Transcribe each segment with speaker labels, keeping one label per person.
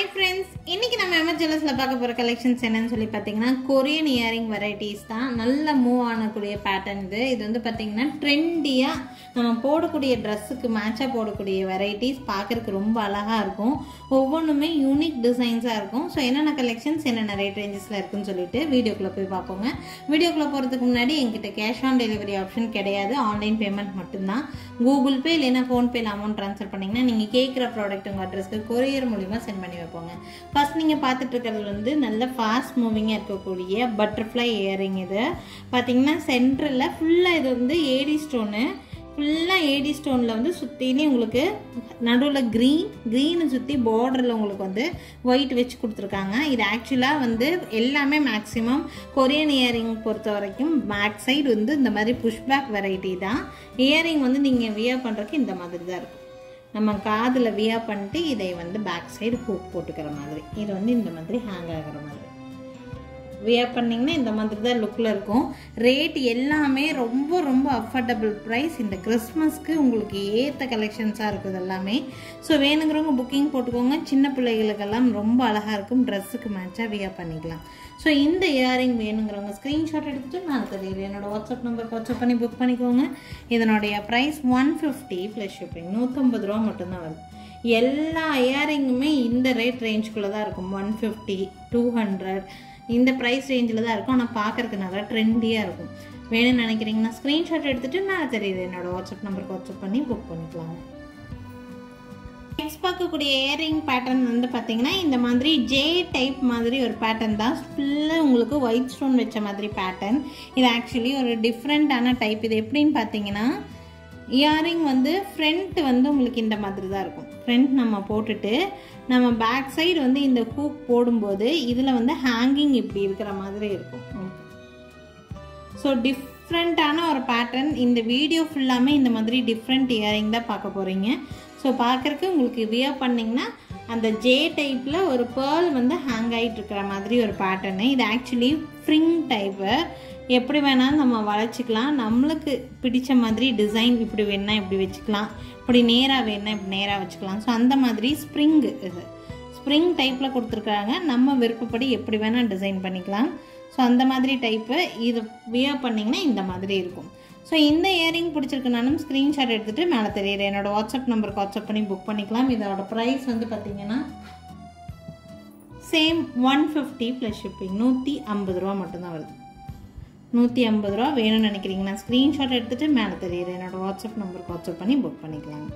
Speaker 1: friends இன்னைக்கு நம்ம எமர்ஜெலஸில் பார்க்க போகிற கலெக்ஷன்ஸ் என்னன்னு சொல்லி பார்த்தீங்கன்னா கொரியன் இயரிங் வெரைட்டிஸ் தான் நல்ல மூவ் ஆனக்கூடிய பேட்டர்ன் இது இது வந்து பார்த்தீங்கன்னா ட்ரெண்டியாக நம்ம போடக்கூடிய ட்ரெஸ்ஸுக்கு மேட்சாக போடக்கூடிய வெரைட்டிஸ் பார்க்கறதுக்கு ரொம்ப அழகாக இருக்கும் ஒவ்வொன்றுமே யூனிக் டிசைன்ஸாக இருக்கும் ஸோ என்னென்ன கலெக்ஷன்ஸ் என்னென்ன ரேட் ரேஞ்சஸில் இருக்குன்னு சொல்லிட்டு வீடியோக்குள்ளே போய் பார்ப்போங்க வீடியோக்குள்ளே போகிறதுக்கு முன்னாடி எங்கிட்ட கேஷ் ஆன் டெலிவரி ஆப்ஷன் கிடையாது ஆன்லைன் பேமெண்ட் மட்டும்தான் கூகுள் பே இல்லைன்னா ஃபோன்பேல அமௌண்ட் ட்ரான்ஸ்ஃபர் பண்ணிங்கன்னா நீங்கள் கேட்குற ப்ராடக்ட் உங்கள் அட்ரஸ்க்கு கொரியர் மூலிமா சென்ட் பண்ணி வைப்போங்க ஃபர்ஸ்ட் நீங்கள் பார்த்துட்டு இருக்கிறது வந்து நல்ல ஃபாஸ்ட் மூவிங்காக இருக்கக்கூடிய பட்டர்ஃப்ளை இயரிங் இது பார்த்தீங்கன்னா சென்டரில் ஃபுல்லாக இது வந்து ஏடி ஸ்டோனு ஃபுல்லாக ஏடி ஸ்டோனில் வந்து சுற்றினே உங்களுக்கு நடுவில் க்ரீன் க்ரீனை சுற்றி பார்டரில் உங்களுக்கு வந்து ஒயிட் வச்சு கொடுத்துருக்காங்க இது ஆக்சுவலாக வந்து எல்லாமே மேக்ஸிமம் கொரியன் இயரிங் பொறுத்த வரைக்கும் பேக் சைடு வந்து இந்த மாதிரி புஷ்பேக் வெரைட்டி தான் இயரிங் வந்து நீங்கள் வியர் பண்ணுறதுக்கு இந்த மாதிரி தான் இருக்கும் நம்ம காதில் வியர் பண்ணிட்டு இதை வந்து பேக் சைடு ஹூக் போட்டுக்கிற மாதிரி இது வந்து இந்த மாதிரி ஹேங் ஆகிற மாதிரி வியர் பண்ணிங்கன்னா இந்த மாதிரி தான் லுக்கில் இருக்கும் ரேட் எல்லாமே ரொம்ப ரொம்ப அஃபோர்டபுள் ப்ரைஸ் இந்த கிறிஸ்மஸ்க்கு உங்களுக்கு ஏற்ற கலெக்ஷன்ஸாக இருக்குது எல்லாமே ஸோ வேணுங்கிறவங்க புக்கிங் போட்டுக்கோங்க சின்ன பிள்ளைகளுக்கெல்லாம் ரொம்ப அழகாக இருக்கும் ட்ரெஸ்ஸுக்கு மேட்சாக வியர் பண்ணிக்கலாம் ஸோ இந்த இயரிங் வேணுங்கிறவங்க ஸ்க்ரீன்ஷாட் எடுத்துகிட்டு நான் தெரியுது என்னோடய வாட்ஸ்அப் நம்பருக்கு வாட்ஸ்அப் பண்ணி புக் பண்ணிக்கோங்க இதனுடைய price one fifty plus shipping நூற்றம்பது ரூபா மட்டும்தான் வருது எல்லா இயரிங்குமே இந்த ரேட் ரேஞ்சுக்குள்ளே தான் இருக்கும் ஒன் ஃபிஃப்டி டூ ஹண்ட்ரட் இந்த ப்ரைஸ் ரேஞ்சில் தான் இருக்கும் ஆனால் பார்க்குறதுக்கு நல்லா ட்ரெண்டியாக இருக்கும் வேணும்னு நினைக்கிறீங்கன்னா ஸ்க்ரீன்ஷாட் எடுத்துகிட்டு நான் தெரியுது என்னோடய வாட்ஸ்அப் நம்பருக்கு வாட்ஸ்அப் பண்ணி புக் பண்ணிக்கலாம் நெக்ஸ்ட் பார்க்கக்கூடிய இயரிங் பேட்டர்ன் வந்து பார்த்தீங்கன்னா இந்த மாதிரி ஜே டைப் மாதிரி ஒரு பேட்டர்ன் தான் ஃபுல்லாக உங்களுக்கு ஒயிட் ஸ்டோன் வச்ச மாதிரி பேட்டர்ன் இது ஆக்சுவலி ஒரு டிஃப்ரெண்ட்டான டைப் இது எப்படின்னு பார்த்தீங்கன்னா இயரிங் வந்து ஃப்ரண்ட் வந்து உங்களுக்கு இந்த மாதிரி தான் இருக்கும் ஃப்ரண்ட் நம்ம போட்டுட்டு நம்ம பேக் சைடு வந்து இந்த ஹூக் போடும்போது இதில் வந்து ஹேங்கிங் இப்படி இருக்கிற மாதிரி இருக்கும் ஸோ டிஃப்ரெண்ட்டான ஒரு பேட்டர்ன் இந்த வீடியோ ஃபுல்லாமே இந்த மாதிரி டிஃப்ரெண்ட் இயரிங் தான் பார்க்க போகிறீங்க ஸோ பார்க்குறக்கு உங்களுக்கு வியர் பண்ணிங்கன்னா அந்த ஜே டைப்பில் ஒரு பேர்ல் வந்து ஹேங் ஆகிட்டு இருக்கிற மாதிரி ஒரு பேட்டர்னு இது ஆக்சுவலி ஃப்ரிங் டைப்பு எப்படி வேணாலும் நம்ம வளைச்சிக்கலாம் நம்மளுக்கு பிடிச்ச மாதிரி டிசைன் இப்படி வேணா இப்படி வச்சுக்கலாம் இப்படி நேராக வேணா இப்படி நேராக வச்சுக்கலாம் ஸோ அந்த மாதிரி ஸ்ப்ரிங் இது ஸ்ப்ரிங் டைப்பில் கொடுத்துருக்காங்க நம்ம விருப்பப்படி எப்படி வேணால் டிசைன் பண்ணிக்கலாம் ஸோ அந்த மாதிரி டைப்பு இது வியர் பண்ணிங்கன்னா இந்த மாதிரி இருக்கும் ஸோ இந்த இயரிங் பிடிச்சிருக்குனாலும் ஸ்க்ரீன்ஷாட் எடுத்துகிட்டு மேலே தெரியுது என்னோடய வாட்ஸ்அப் நம்பருக்கு வாட்ஸ்அப் பண்ணி புக் பண்ணிக்கலாம் இதோட ப்ரைஸ் வந்து பார்த்தீங்கன்னா same one fifty plus shipping நூற்றி ஐம்பது ரூபா மட்டும்தான் வருது நூற்றி ஐம்பது ரூபா வேணும்னு நினைக்கிறீங்கன்னா ஸ்க்ரீன்ஷாட் எடுத்துகிட்டு மேலே தெரியுது என்னோடய வாட்ஸ்அப் நம்பருக்கு வாட்ஸ்அப் பண்ணி புக் பண்ணிக்கலாம்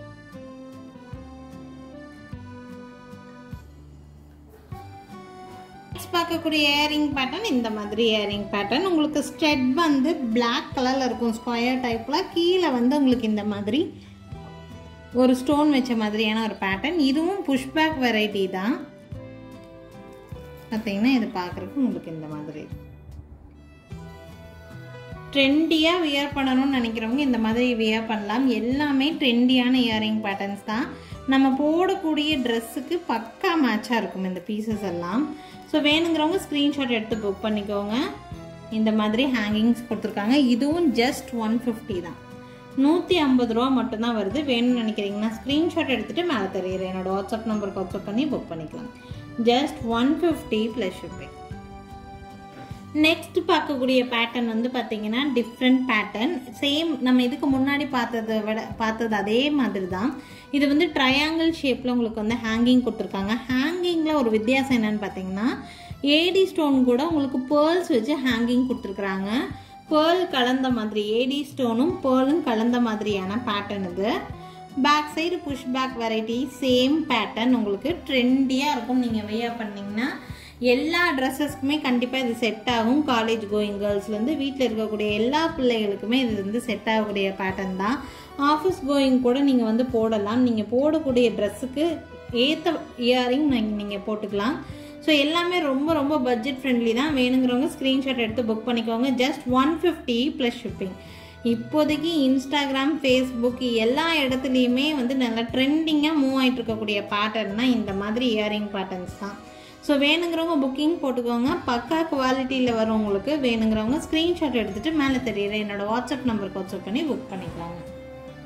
Speaker 1: நெக்ஸ்ட் பார்க்கக்கூடிய இயரிங் பேட்டர்ன் இந்த மாதிரி இயரிங் பேட்டர்ன் உங்களுக்கு ஸ்டெட் வந்து பிளாக் கலரில் இருக்கும் ஸ்கொயர் டைப்பில் கீழே வந்து உங்களுக்கு இந்த மாதிரி ஒரு ஸ்டோன் வச்ச மாதிரியான ஒரு பேட்டர்ன் இதுவும் புஷ்பேக் வெரைட்டி தான் பார்த்தீங்கன்னா இது பார்க்குறதுக்கு உங்களுக்கு இந்த மாதிரி ட்ரெண்டியாக வியர் பண்ணணும்னு நினைக்கிறவங்க இந்த மாதிரி வியர் பண்ணலாம் எல்லாமே ட்ரெண்டியான இயரிங் பேட்டர்ன்ஸ் தான் நம்ம போடக்கூடிய ட்ரெஸ்ஸுக்கு பக்கா மேட்சாக இருக்கும் இந்த பீசஸ் எல்லாம் ஸோ வேணுங்கிறவங்க ஸ்க்ரீன்ஷாட் எடுத்து புக் பண்ணிக்கோங்க இந்த மாதிரி ஹேங்கிங்ஸ் கொடுத்துருக்காங்க இதுவும் ஜஸ்ட் ஒன் ஃபிஃப்டி தான் நூற்றி ஐம்பது ரூபா மட்டும்தான் வருது வேணும்னு நினைக்கிறீங்கன்னா ஸ்க்ரீன்ஷாட் எடுத்துகிட்டு மேலே தெரியுது என்னோடய வாட்ஸ்அப் நம்பருக்கு வாட்ஸ்அப் பண்ணி புக் பண்ணிக்கலாம் just one fifty plus shipping next பார்க்கக்கூடிய பேட்டர்ன் வந்து பார்த்தீங்கன்னா டிஃப்ரெண்ட் பேட்டர்ன் சேம் நம்ம இதுக்கு முன்னாடி பார்த்ததை விட பார்த்தது அதே மாதிரி தான் இது வந்து ட்ரையாங்கிள் ஷேப்பில் உங்களுக்கு வந்து ஹேங்கிங் கொடுத்துருக்காங்க ஹேங்கிங்கில் ஒரு வித்தியாசம் என்னன்னு பார்த்தீங்கன்னா ஏடி ஸ்டோன் கூட உங்களுக்கு பேர்ல்ஸ் வச்சு ஹேங்கிங் கொடுத்துருக்குறாங்க பேர்ல் கலந்த மாதிரி ஏடி ஸ்டோனும் பேர்லும் கலந்த மாதிரியான பேட்டர்ன் இது back side push back variety same pattern உங்களுக்கு ட்ரெண்டியாக இருக்கும் நீங்கள் வெய்யா பண்ணிங்கன்னா எல்லா ட்ரெஸ்ஸஸ்க்குமே கண்டிப்பாக இது செட் ஆகும் காலேஜ் கோயிங் கேர்ள்ஸ்லேருந்து வீட்டில் இருக்கக்கூடிய எல்லா பிள்ளைகளுக்குமே இது வந்து செட் ஆகக்கூடிய பேட்டர்ன் தான் ஆஃபீஸ் கோயிங் கூட நீங்கள் வந்து போடலாம் நீங்கள் போடக்கூடிய ட்ரெஸ்ஸுக்கு ஏற்ற இயரிங் நீங்கள் போட்டுக்கலாம் ஸோ எல்லாமே ரொம்ப ரொம்ப பட்ஜெட் ஃப்ரெண்ட்லி தான் வேணுங்கிறவங்க ஸ்க்ரீன்ஷாட் எடுத்து புக் பண்ணிக்கோங்க just one fifty plus shipping இப்போதைக்கு இன்ஸ்டாகிராம் ஃபேஸ்புக் எல்லா இடத்துலையுமே வந்து நல்லா ட்ரெண்டிங்காக மூவ் ஆகிட்டு இருக்கக்கூடிய பேட்டர்ன்னா இந்த மாதிரி இயரிங் பேட்டர்ன்ஸ் தான் ஸோ வேணுங்கிறவங்க புக்கிங் போட்டுக்கோங்க பக்கா குவாலிட்டியில் வரவங்களுக்கு வேணுங்கிறவங்க ஸ்க்ரீன்ஷாட் எடுத்துகிட்டு மேலே தெரியுற என்னோடய வாட்ஸ்அப் நம்பருக்கு வாட்ஸ்அப் பண்ணி புக் பண்ணிக்கலாங்க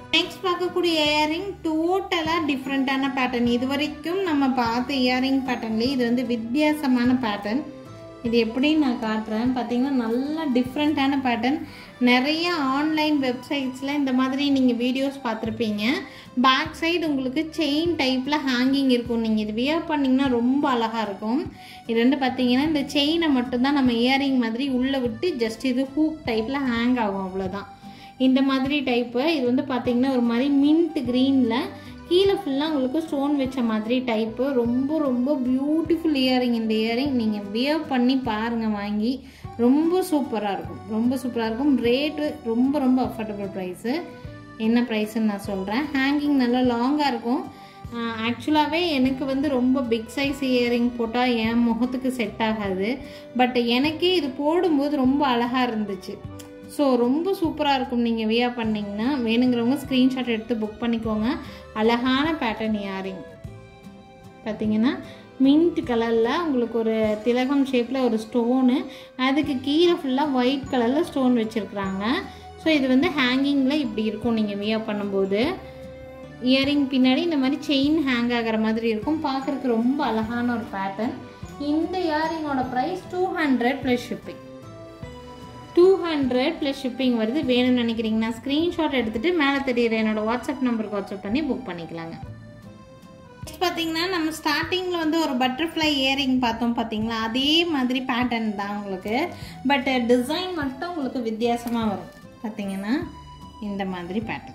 Speaker 1: நெக்ஸ்ட் பார்க்கக்கூடிய இயரிங் டோட்டலாக டிஃப்ரெண்ட்டான பேட்டர்ன் இது வரைக்கும் நம்ம பார்த்த இயரிங் பேட்டர்ன்லேயே இது வந்து வித்தியாசமான பேட்டர்ன் இது எப்படி நான் காட்டுறேன் பார்த்தீங்கன்னா நல்லா டிஃப்ரெண்ட்டான பேட்டர்ன் நிறைய ஆன்லைன் வெப்சைட்ஸில் இந்த மாதிரி நீங்கள் வீடியோஸ் பார்த்துருப்பீங்க பேக் சைடு உங்களுக்கு செயின் டைப்பில் ஹேங்கிங் இருக்கும் நீங்கள் இது வியர் பண்ணிங்கன்னா ரொம்ப அழகாக இருக்கும் இது வந்து பார்த்தீங்கன்னா இந்த செயினை மட்டும்தான் நம்ம இயரிங் மாதிரி உள்ளே விட்டு ஜஸ்ட் இது ஹூக் டைப்பில் ஹேங் ஆகும் அவ்வளோதான் இந்த மாதிரி டைப்பு இது வந்து பார்த்தீங்கன்னா ஒரு மாதிரி மின்ட் க்ரீனில் கீழே ஃபுல்லாக உங்களுக்கு ஸ்டோன் வச்ச மாதிரி டைப்பு ரொம்ப ரொம்ப பியூட்டிஃபுல் இயரிங் இந்த இயரிங் நீங்கள் வியர் பண்ணி பாருங்கள் வாங்கி ரொம்ப சூப்பராக இருக்கும் ரொம்ப சூப்பராக இருக்கும் ரேட்டு ரொம்ப ரொம்ப அஃபோர்டபுள் ப்ரைஸு என்ன ப்ரைஸுன்னு நான் சொல்கிறேன் ஹேங்கிங் நல்லா லாங்காக இருக்கும் ஆக்சுவலாகவே எனக்கு வந்து ரொம்ப பிக் சைஸ் இயரிங் போட்டால் என் முகத்துக்கு செட் ஆகாது பட் எனக்கே இது போடும்போது ரொம்ப அழகாக இருந்துச்சு ஸோ ரொம்ப சூப்பராக இருக்கும் நீங்கள் வியா பண்ணிங்கன்னா வேணுங்கிறவங்க ஸ்க்ரீன்ஷாட் எடுத்து புக் பண்ணிக்கோங்க அழகான பேட்டர்ன் இயரிங் பார்த்தீங்கன்னா மின்ட் கலரில் உங்களுக்கு ஒரு திலகம் ஷேப்பில் ஒரு ஸ்டோனு அதுக்கு கீழே ஃபுல்லாக ஒயிட் கலரில் ஸ்டோன் வச்சுருக்குறாங்க ஸோ இது வந்து ஹேங்கிங்கில் இப்படி இருக்கும் நீங்கள் வியா பண்ணும்போது இயரிங் பின்னாடி இந்த மாதிரி செயின் ஹேங் ஆகிற மாதிரி இருக்கும் பார்க்குறதுக்கு ரொம்ப அழகான ஒரு பேட்டர்ன் இந்த இயரிங்கோட price two hundred plus shipping two hundred plus shipping வருது வேணும்னு நினைக்கிறீங்கன்னா ஸ்க்ரீன்ஷாட் எடுத்துகிட்டு மேலே தெரியுற என்னோட வாட்ஸ்அப் நம்பருக்கு வாட்ஸ்அப் பண்ணி புக் பண்ணிக்கலாங்க நெக்ஸ்ட் பார்த்தீங்கன்னா நம்ம ஸ்டார்டிங்கில் வந்து ஒரு பட்டர்ஃப்ளை இயரிங் பார்த்தோம் பார்த்தீங்களா அதே மாதிரி பேட்டர்ன் தான் உங்களுக்கு பட் டிசைன் மட்டும் உங்களுக்கு வித்தியாசமாக வரும் பார்த்தீங்கன்னா இந்த மாதிரி பேட்டர்ன்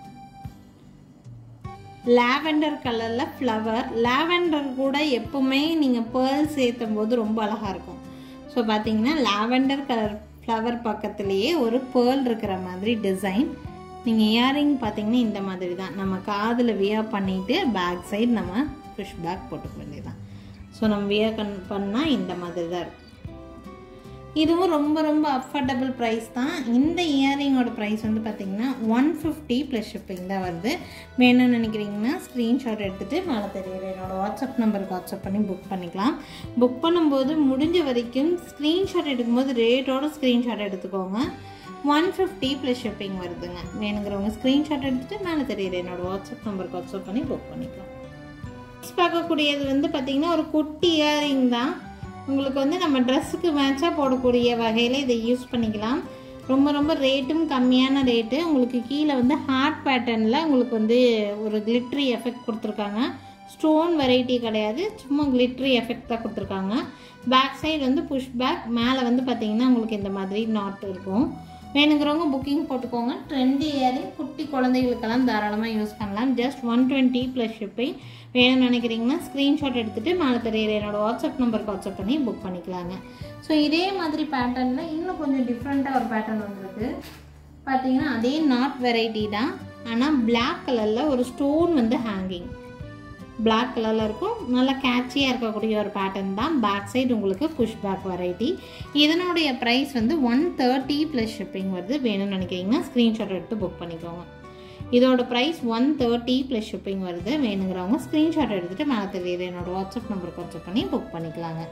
Speaker 1: லாவெண்டர் கலரில் ஃப்ளவர் லாவெண்டர் கூட எப்பவுமே நீங்கள் பேர்ல் சேர்த்தும் போது ரொம்ப அழகாக இருக்கும் ஸோ பார்த்தீங்கன்னா லாவெண்டர் கலர் ஃப்ளவர் பக்கத்துலேயே ஒரு பேர்ல் இருக்கிற மாதிரி டிசைன் நீங்கள் இயரிங் பார்த்தீங்கன்னா இந்த மாதிரி தான் நம்ம காதில் வியா பண்ணிவிட்டு பேக் சைடு நம்ம புஷ் பேக் போட்டுக்க வேண்டியதான் ஸோ நம்ம வியா கன் பண்ணால் இந்த மாதிரி தான் இருக்கும் இதுவும் ரொம்ப ரொம்ப அஃபோர்டபுள் ப்ரைஸ் தான் இந்த இயரிங்கோட ப்ரைஸ் வந்து பார்த்திங்கன்னா ஒன் ஃபிஃப்டி ப்ளஸ் ஷிப்பிங் தான் வருது வேணும்னு நினைக்கிறீங்கன்னா ஸ்க்ரீன்ஷாட் எடுத்துகிட்டு மேலே தெரியுது என்னோடய வாட்ஸ்அப் நம்பருக்கு வாட்ஸ்அப் பண்ணி புக் பண்ணிக்கலாம் புக் பண்ணும்போது முடிஞ்ச வரைக்கும் ஸ்க்ரீன்ஷாட் எடுக்கும்போது ரேட்டோட ஸ்க்ரீன்ஷாட் எடுத்துக்கோங்க ஒன் ஃபிஃப்டி ப்ளஸ் ஷிப்பிங் வருதுங்க வேணுங்கிறவங்க ஸ்க்ரீன்ஷாட் எடுத்துகிட்டு மேலே தெரியுது என்னோடய வாட்ஸ்அப் நம்பருக்கு வாட்ஸ்அப் பண்ணி புக் பண்ணிக்கலாம் நெக்ஸ்ட் பார்க்கக்கூடியது வந்து பார்த்திங்கன்னா ஒரு குட்டி இயரிங் தான் உங்களுக்கு வந்து நம்ம ட்ரெஸ்ஸுக்கு மேட்சாக போடக்கூடிய வகையில் இதை யூஸ் பண்ணிக்கலாம் ரொம்ப ரொம்ப ரேட்டும் கம்மியான ரேட்டு உங்களுக்கு கீழே வந்து ஹார்ட் பேட்டர்னில் உங்களுக்கு வந்து ஒரு கிளிட்ரி எஃபெக்ட் கொடுத்துருக்காங்க ஸ்டோன் வெரைட்டி கிடையாது சும்மா கிளிட்ரி எஃபெக்ட் தான் கொடுத்துருக்காங்க பேக் சைடு வந்து புஷ் பேக் மேலே வந்து பார்த்தீங்கன்னா உங்களுக்கு இந்த மாதிரி நாட் இருக்கும் வேணுங்கிறவங்க புக்கிங் போட்டுக்கோங்க ட்ரெண்டி இயரிங் குட்டி குழந்தைகளுக்கெல்லாம் தாராளமாக யூஸ் பண்ணலாம் just one twenty plus shipping வேணும்னு நினைக்கிறீங்கன்னா ஸ்க்ரீன்ஷாட் எடுத்துகிட்டு மேலே தெரியுற என்னோட வாட்ஸ்அப் நம்பருக்கு வாட்ஸ்அப் பண்ணி புக் பண்ணிக்கலாங்க ஸோ இதே மாதிரி பேட்டர்னில் இன்னும் கொஞ்சம் டிஃப்ரெண்ட்டாக ஒரு பேட்டர்ன் வந்திருக்கு பார்த்தீங்கன்னா அதே நாட் வெரைட்டி தான் ஆனால் பிளாக் கலரில் ஒரு ஸ்டோன் வந்து ஹேங்கிங் பிளாக் கலரில் இருக்கும் நல்லா கேட்சியாக இருக்கக்கூடிய ஒரு பேட்டர்ன் தான் பேக் சைடு உங்களுக்கு புஷ் பேக் வெரைட்டி இதனுடைய ப்ரைஸ் வந்து ஒன் தேர்ட்டி ப்ளஸ் ஷிப்பிங் வருது வேணும்னு நினைக்கிறீங்கன்னா ஸ்க்ரீன்ஷாட் எடுத்து புக் பண்ணிக்கோங்க இதோட price one thirty plus shipping வருது வேணுங்கிறவங்க ஸ்க்ரீன்ஷாட் எடுத்துகிட்டு மேலே தெரியுது என்னோட வாட்ஸ்அப் நம்பருக்கு வாட்ஸ்அப் பண்ணி புக் பண்ணிக்கலாங்க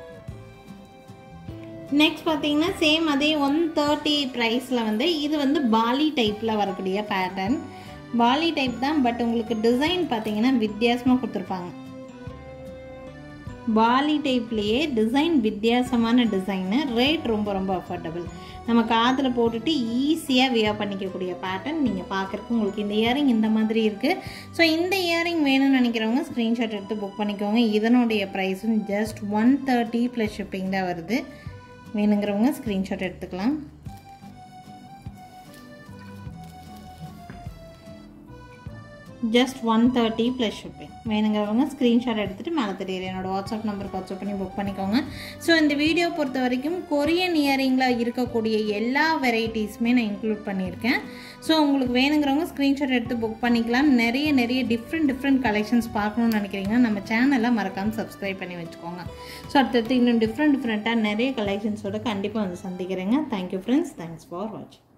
Speaker 1: நெக்ஸ்ட் பார்த்தீங்கன்னா சேம் அதே ஒன் தேர்ட்டி ப்ரைஸில் வந்து இது வந்து பாலி டைப்பில் வரக்கூடிய பேட்டர்ன் பாலி டைப் தான் பட் உங்களுக்கு டிசைன் பார்த்தீங்கன்னா வித்தியாசமாக கொடுத்துருப்பாங்க பாலி டைப்லேயே டிசைன் வித்தியாசமான டிசைனு ரேட் ரொம்ப ரொம்ப அஃபோர்டபுள் நம்ம காதில் போட்டுட்டு ஈஸியாக வியர் பண்ணிக்கக்கூடிய பேட்டர்ன் நீங்கள் பார்க்குறக்கு உங்களுக்கு இந்த இயரிங் இந்த மாதிரி இருக்குது ஸோ இந்த இயரிங் வேணும்னு நினைக்கிறவங்க ஸ்க்ரீன்ஷாட் எடுத்து புக் பண்ணிக்கோங்க இதனுடைய ப்ரைஸும் just one thirty plus shipping தான் வருது வேணுங்கிறவங்க ஸ்க்ரீன்ஷாட் எடுத்துக்கலாம் just one thirty plus shipping வேணுங்கிறவங்க ஸ்க்ரீன்ஷாட் எடுத்துகிட்டு மேலே தெரியுது என்னோட வாட்ஸ்அப் நம்பருக்கு வாட்ஸ்அப் பண்ணி புக் பண்ணிக்கோங்க ஸோ இந்த வீடியோ பொறுத்த வரைக்கும் கொரியன் இயரிங்கில் இருக்கக்கூடிய எல்லா வெரைட்டிஸுமே நான் இன்க்ளூட் பண்ணியிருக்கேன் ஸோ உங்களுக்கு வேணுங்கிறவங்க ஸ்க்ரீன்ஷாட் எடுத்து புக் பண்ணிக்கலாம் நிறைய நிறைய டிஃப்ரெண்ட் டிஃப்ரெண்ட் கலெக்ஷன்ஸ் பார்க்கணும்னு நினைக்கிறீங்கன்னா நம்ம சேனலை மறக்காமல் சப்ஸ்கிரைப் பண்ணி வச்சுக்கோங்க ஸோ அடுத்தடுத்து இன்னும் டிஃப்ரெண்ட் டிஃப்ரெண்ட்டாக நிறைய கலெக்ஷன்ஸோட கண்டிப்பாக வந்து சந்திக்கிறேங்க தேங்க்யூ ஃப்ரெண்ட்ஸ் தேங்க்ஸ் ஃபார் வாட்சிங்